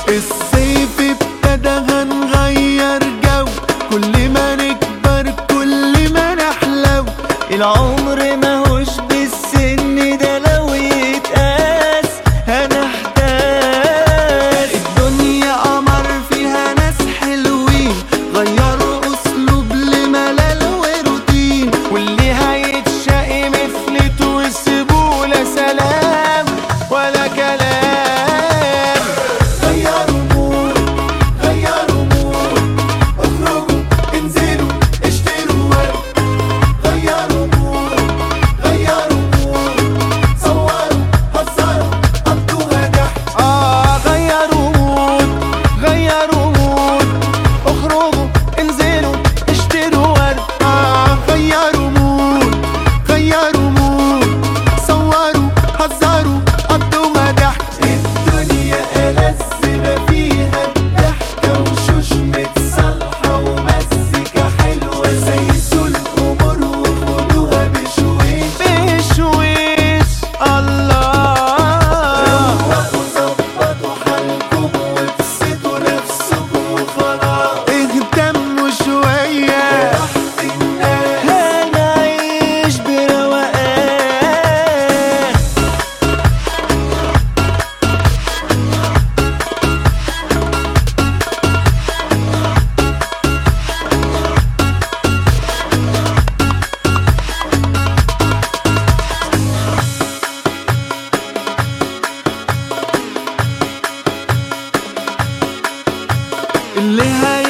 الصيف ابتدى هنغير جو كل ما نكبر كل ما نحلو العمر ماهوش بالسن ده لو يتقاس هنحتاس الدنيا قمر فيها ناس حلوين غيروا اسلوب لملل وروتين واللي هيتشقي مثلته ويسيبوه لا سلام ولا كلام غيروا مود غيروا مود اخرجوا انزلوا اشتروا ورد غيروا مود غيروا مود صوروا هزروا قضوها ضحك اه غيروا مود غيروا مود اخرجوا انزلوا اشتروا ورد آه غيروا مود غيروا مود صوروا هزروا قضوها ضحك الدنيا ألذ ما فيها الضحكة وشوش متصالحة ومزيكا حلوة زيزوا الأمور وخدوها بشويش بشويش الله روقوا ظبطوا حالكم وابسطوا نفسكم وخلاص اهتموا شوية براحة الناس هنعيش بروقان اللي هي